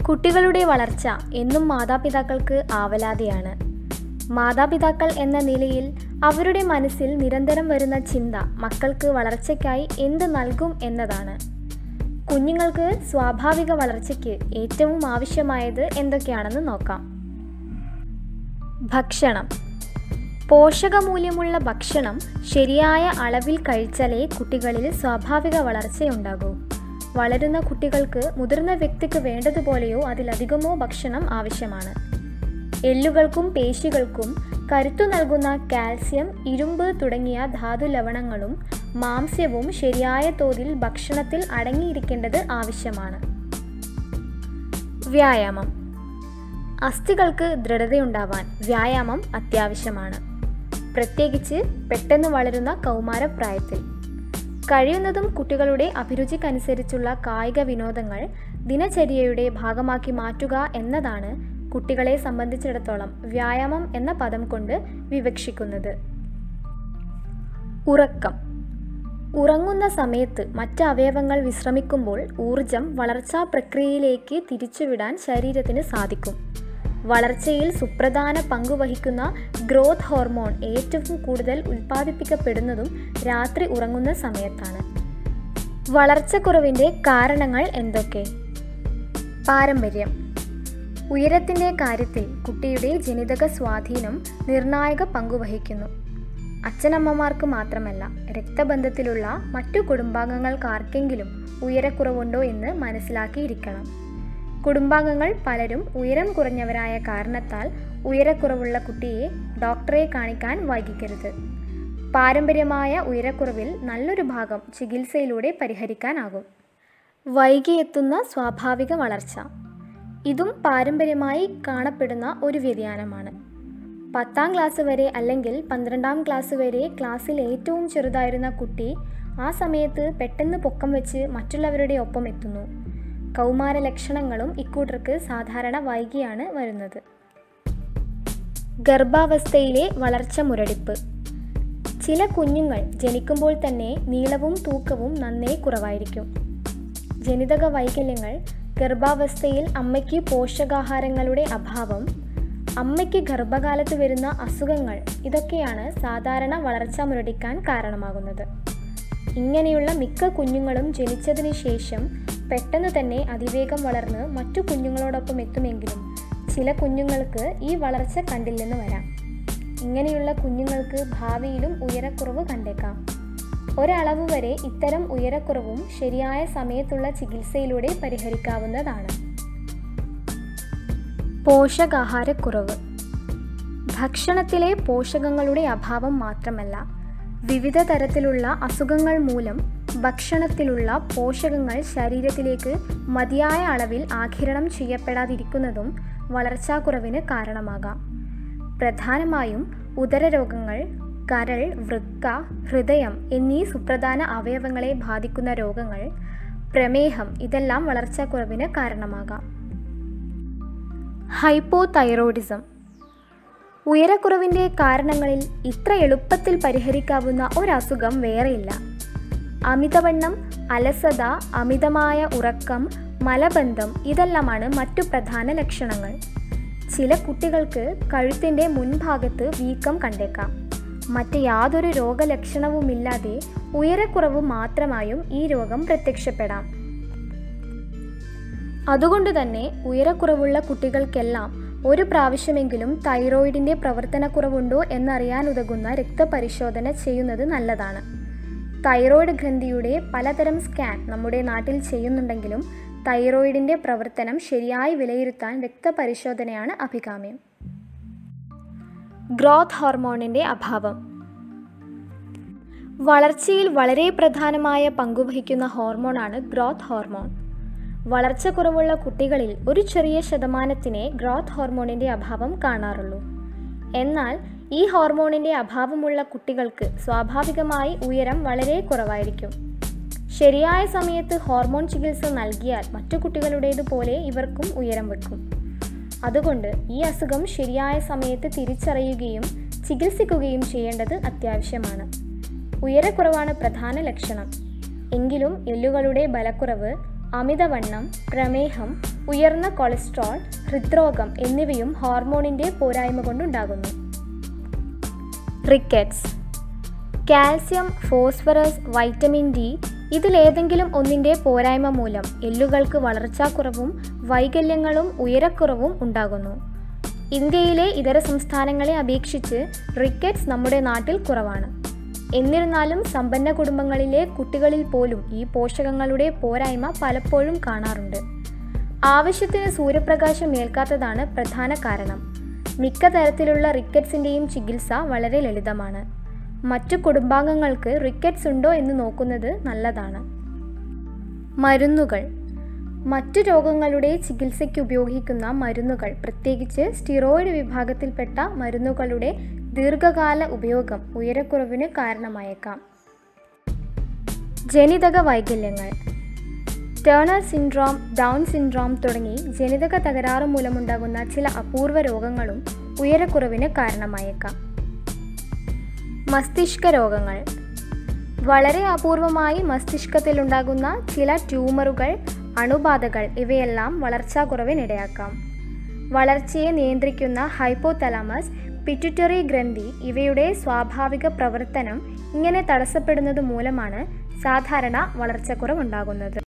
കുട്ടികളുടെ വളർച്ച എന്നും മാതാപിതാക്കൾക്ക് ആവലാതിയാണ് മാതാപിതാക്കൾ എന്ന നിലയിൽ അവരുടെ മനസ്സിൽ നിരന്തരം വരുന്ന ചിന്ത മക്കൾക്ക് വളർച്ചയ്ക്കായി എന്ത് നൽകും എന്നതാണ് കുഞ്ഞുങ്ങൾക്ക് സ്വാഭാവിക വളർച്ചയ്ക്ക് ഏറ്റവും ആവശ്യമായത് എന്തൊക്കെയാണെന്ന് നോക്കാം ഭക്ഷണം പോഷകമൂല്യമുള്ള ഭക്ഷണം ശരിയായ അളവിൽ കഴിച്ചാലേ കുട്ടികളിൽ സ്വാഭാവിക വളർച്ചയുണ്ടാകൂ വളരുന്ന കുട്ടികൾക്ക് മുതിർന്ന വ്യക്തിക്ക് വേണ്ടതുപോലെയോ അതിലധികമോ ഭക്ഷണം ആവശ്യമാണ് എല്ലുകൾക്കും പേശികൾക്കും കരുത്തു നൽകുന്ന കാൽസ്യം ഇരുമ്പ് തുടങ്ങിയ ധാതു ലവണങ്ങളും മാംസ്യവും ശരിയായ തോതിൽ ഭക്ഷണത്തിൽ അടങ്ങിയിരിക്കേണ്ടത് ആവശ്യമാണ് വ്യായാമം അസ്ഥികൾക്ക് ദൃഢതയുണ്ടാവാൻ വ്യായാമം അത്യാവശ്യമാണ് പ്രത്യേകിച്ച് പെട്ടെന്ന് വളരുന്ന കൗമാരപ്രായത്തിൽ കഴിയുന്നതും കുട്ടികളുടെ അഭിരുചിക്കനുസരിച്ചുള്ള കായിക വിനോദങ്ങൾ ദിനചര്യയുടെ ഭാഗമാക്കി മാറ്റുക എന്നതാണ് കുട്ടികളെ സംബന്ധിച്ചിടത്തോളം വ്യായാമം എന്ന പദം കൊണ്ട് വിവക്ഷിക്കുന്നത് ഉറക്കം ഉറങ്ങുന്ന സമയത്ത് മറ്റ് അവയവങ്ങൾ വിശ്രമിക്കുമ്പോൾ ഊർജം വളർച്ചാ പ്രക്രിയയിലേക്ക് തിരിച്ചുവിടാൻ ശരീരത്തിന് സാധിക്കും വളർച്ചയിൽ സുപ്രധാന പങ്ക് വഹിക്കുന്ന ഗ്രോത്ത് ഹോർമോൺ ഏറ്റവും കൂടുതൽ ഉൽപ്പാദിപ്പിക്കപ്പെടുന്നതും രാത്രി ഉറങ്ങുന്ന സമയത്താണ് വളർച്ചക്കുറവിൻ്റെ കാരണങ്ങൾ എന്തൊക്കെ പാരമ്പര്യം ഉയരത്തിൻ്റെ കാര്യത്തിൽ കുട്ടിയുടെ ജനിതക സ്വാധീനം നിർണായക പങ്കുവഹിക്കുന്നു അച്ഛനമ്മമാർക്ക് മാത്രമല്ല രക്തബന്ധത്തിലുള്ള മറ്റു കുടുംബാംഗങ്ങൾക്കാർക്കെങ്കിലും ഉയരക്കുറവുണ്ടോ എന്ന് മനസ്സിലാക്കിയിരിക്കണം കുടുംബാംഗങ്ങൾ പലരും ഉയരം കുറഞ്ഞവരായ കാരണത്താൽ ഉയരക്കുറവുള്ള കുട്ടിയെ ഡോക്ടറെ കാണിക്കാൻ വൈകിക്കരുത് പാരമ്പര്യമായ ഉയരക്കുറവിൽ നല്ലൊരു ഭാഗം ചികിത്സയിലൂടെ പരിഹരിക്കാനാകും വൈകിയെത്തുന്ന സ്വാഭാവിക വളർച്ച ഇതും പാരമ്പര്യമായി കാണപ്പെടുന്ന ഒരു വ്യതിയാനമാണ് പത്താം ക്ലാസ് വരെ അല്ലെങ്കിൽ പന്ത്രണ്ടാം ക്ലാസ് വരെ ക്ലാസ്സിൽ ഏറ്റവും ചെറുതായിരുന്ന കുട്ടി ആ സമയത്ത് പെട്ടെന്ന് പൊക്കം വെച്ച് മറ്റുള്ളവരുടെ ഒപ്പം എത്തുന്നു കൗമാര ലക്ഷണങ്ങളും ഇക്കൂട്ടർക്ക് സാധാരണ വൈകിയാണ് വരുന്നത് ഗർഭാവസ്ഥയിലെ വളർച്ച മുരടിപ്പ് ചില കുഞ്ഞുങ്ങൾ ജനിക്കുമ്പോൾ തന്നെ നീളവും തൂക്കവും നന്നേ കുറവായിരിക്കും ജനിതക വൈകല്യങ്ങൾ ഗർഭാവസ്ഥയിൽ അമ്മയ്ക്ക് പോഷകാഹാരങ്ങളുടെ അഭാവം അമ്മയ്ക്ക് ഗർഭകാലത്ത് വരുന്ന അസുഖങ്ങൾ ഇതൊക്കെയാണ് സാധാരണ വളർച്ച മുരടിക്കാൻ കാരണമാകുന്നത് ഇങ്ങനെയുള്ള മിക്ക കുഞ്ഞുങ്ങളും ജനിച്ചതിന് ശേഷം പെട്ടെന്ന് തന്നെ അതിവേഗം വളർന്ന് മറ്റു കുഞ്ഞുങ്ങളോടൊപ്പം എത്തുമെങ്കിലും ചില കുഞ്ഞുങ്ങൾക്ക് ഈ വളർച്ച കണ്ടില്ലെന്ന് വരാം ഇങ്ങനെയുള്ള കുഞ്ഞുങ്ങൾക്ക് ഭാവിയിലും ഉയരക്കുറവ് കണ്ടേക്കാം ഒരളവ് വരെ ഇത്തരം ഉയരക്കുറവും ശരിയായ സമയത്തുള്ള ചികിത്സയിലൂടെ പരിഹരിക്കാവുന്നതാണ് പോഷകാഹാരക്കുറവ് ഭക്ഷണത്തിലെ പോഷകങ്ങളുടെ അഭാവം മാത്രമല്ല വിവിധ തരത്തിലുള്ള അസുഖങ്ങൾ മൂലം ഭക്ഷണത്തിലുള്ള പോഷകങ്ങൾ ശരീരത്തിലേക്ക് മതിയായ അളവിൽ ആഘിരണം ചെയ്യപ്പെടാതിരിക്കുന്നതും വളർച്ചാക്കുറവിന് കാരണമാകാം പ്രധാനമായും ഉദരരോഗങ്ങൾ കരൾ വൃക്ക ഹൃദയം എന്നീ സുപ്രധാന അവയവങ്ങളെ ബാധിക്കുന്ന രോഗങ്ങൾ പ്രമേഹം ഇതെല്ലാം വളർച്ചാക്കുറവിന് കാരണമാകാം ഹൈപ്പോതൈറോയിഡിസം ഉയരക്കുറവിൻ്റെ കാരണങ്ങളിൽ ഇത്ര എളുപ്പത്തിൽ പരിഹരിക്കാവുന്ന ഒരസുഖം വേറെയില്ല അമിതവണ്ണം അലസത അമിതമായ ഉറക്കം മലബന്ധം ഇതെല്ലാമാണ് മറ്റു പ്രധാന ലക്ഷണങ്ങൾ ചില കുട്ടികൾക്ക് കഴുത്തിൻ്റെ മുൻഭാഗത്ത് വീക്കം കണ്ടേക്കാം മറ്റ് യാതൊരു രോഗലക്ഷണവുമില്ലാതെ ഉയരക്കുറവ് മാത്രമായും ഈ രോഗം പ്രത്യക്ഷപ്പെടാം അതുകൊണ്ട് തന്നെ ഉയരക്കുറവുള്ള കുട്ടികൾക്കെല്ലാം ഒരു പ്രാവശ്യമെങ്കിലും തൈറോയിഡിൻ്റെ പ്രവർത്തനക്കുറവുണ്ടോ എന്നറിയാനുതകുന്ന രക്തപരിശോധന ചെയ്യുന്നത് നല്ലതാണ് തൈറോയിഡ് ഗ്രന്ഥിയുടെ പലതരം സ്കാൻ നമ്മുടെ നാട്ടിൽ ചെയ്യുന്നുണ്ടെങ്കിലും തൈറോയിഡിൻ്റെ പ്രവർത്തനം ശരിയായി വിലയിരുത്താൻ രക്തപരിശോധനയാണ് അഭികാമ്യം ഗ്രോത്ത് ഹോർമോണിൻ്റെ അഭാവം വളർച്ചയിൽ വളരെ പ്രധാനമായ പങ്കുവഹിക്കുന്ന ഹോർമോണാണ് ഗ്രോത്ത് ഹോർമോൺ വളർച്ച കുറവുള്ള കുട്ടികളിൽ ഒരു ചെറിയ ശതമാനത്തിനെ ഗ്രോത്ത് ഹോർമോണിൻ്റെ അഭാവം കാണാറുള്ളൂ എന്നാൽ ഈ ഹോർമോണിൻ്റെ അഭാവമുള്ള കുട്ടികൾക്ക് സ്വാഭാവികമായി ഉയരം വളരെ കുറവായിരിക്കും ശരിയായ സമയത്ത് ഹോർമോൺ ചികിത്സ നൽകിയാൽ മറ്റു കുട്ടികളുടേതുപോലെ ഇവർക്കും ഉയരം വെക്കും അതുകൊണ്ട് ഈ അസുഖം ശരിയായ സമയത്ത് തിരിച്ചറിയുകയും ചികിത്സിക്കുകയും ചെയ്യേണ്ടത് അത്യാവശ്യമാണ് ഉയരക്കുറവാണ് പ്രധാന ലക്ഷണം എങ്കിലും എല്ലുകളുടെ ബലക്കുറവ് അമിതവണ്ണം പ്രമേഹം ഉയർന്ന കൊളസ്ട്രോൾ ഹൃദ്രോഗം എന്നിവയും ഹോർമോണിൻ്റെ പോരായ്മ കൊണ്ടുണ്ടാകുന്നു rickets calcium phosphorus vitamin D ഇതിലേതെങ്കിലും ഒന്നിൻ്റെ പോരായ്മ മൂലം എല്ലുകൾക്ക് വളർച്ചാക്കുറവും വൈകല്യങ്ങളും ഉയരക്കുറവും ഉണ്ടാകുന്നു ഇന്ത്യയിലെ ഇതര സംസ്ഥാനങ്ങളെ അപേക്ഷിച്ച് റിക്കറ്റ്സ് നമ്മുടെ നാട്ടിൽ കുറവാണ് എന്നിരുന്നാലും സമ്പന്ന കുടുംബങ്ങളിലെ കുട്ടികളിൽ പോലും ഈ പോഷകങ്ങളുടെ പോരായ്മ പലപ്പോഴും കാണാറുണ്ട് ആവശ്യത്തിന് സൂര്യപ്രകാശം ഏൽക്കാത്തതാണ് പ്രധാന കാരണം മിക്ക തരത്തിലുള്ള റിക്കറ്റ്സിൻ്റെയും ചികിത്സ വളരെ ലളിതമാണ് മറ്റു കുടുംബാംഗങ്ങൾക്ക് റിക്കറ്റ്സ് ഉണ്ടോ എന്ന് നോക്കുന്നത് നല്ലതാണ് മരുന്നുകൾ മറ്റു രോഗങ്ങളുടെ ചികിത്സയ്ക്ക് ഉപയോഗിക്കുന്ന മരുന്നുകൾ പ്രത്യേകിച്ച് സ്റ്റിറോയിഡ് വിഭാഗത്തിൽപ്പെട്ട മരുന്നുകളുടെ ദീർഘകാല ഉപയോഗം ഉയരക്കുറവിന് കാരണമായേക്കാം ജനിതക വൈകല്യങ്ങൾ ടേണർ സിൻഡ്രോം ഡൗൺ സിൻഡ്രോം തുടങ്ങി ജനിതക തകരാറ് മൂലമുണ്ടാകുന്ന ചില അപൂർവ രോഗങ്ങളും ഉയരക്കുറവിന് കാരണമായേക്കാം മസ്തിഷ്ക രോഗങ്ങൾ വളരെ അപൂർവമായി മസ്തിഷ്കത്തിലുണ്ടാകുന്ന ചില ട്യൂമറുകൾ അണുബാധകൾ ഇവയെല്ലാം വളർച്ചാക്കുറവിനിടയാക്കാം വളർച്ചയെ നിയന്ത്രിക്കുന്ന ഹൈപ്പോതലാമസ് പിറ്റുറ്ററി ഗ്രന്ഥി ഇവയുടെ സ്വാഭാവിക പ്രവർത്തനം ഇങ്ങനെ തടസ്സപ്പെടുന്നത് മൂലമാണ് സാധാരണ വളർച്ചക്കുറവുണ്ടാകുന്നത്